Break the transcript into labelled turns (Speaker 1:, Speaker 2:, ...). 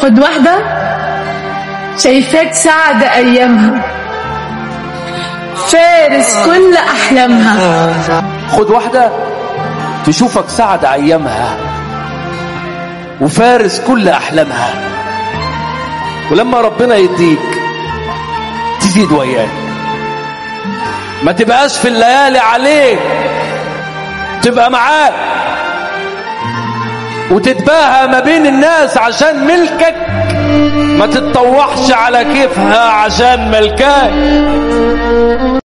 Speaker 1: خد واحدة شايفاك سعد أيامها فارس كل أحلامها
Speaker 2: خد واحدة تشوفك سعد أيامها وفارس كل أحلامها ولما ربنا يديك تزيد وياك ما تبقاش في الليالي عليك تبقى معاك وتتباهى ما بين الناس عشان ملكك ما تتطوحش على كيفها عشان ملكاك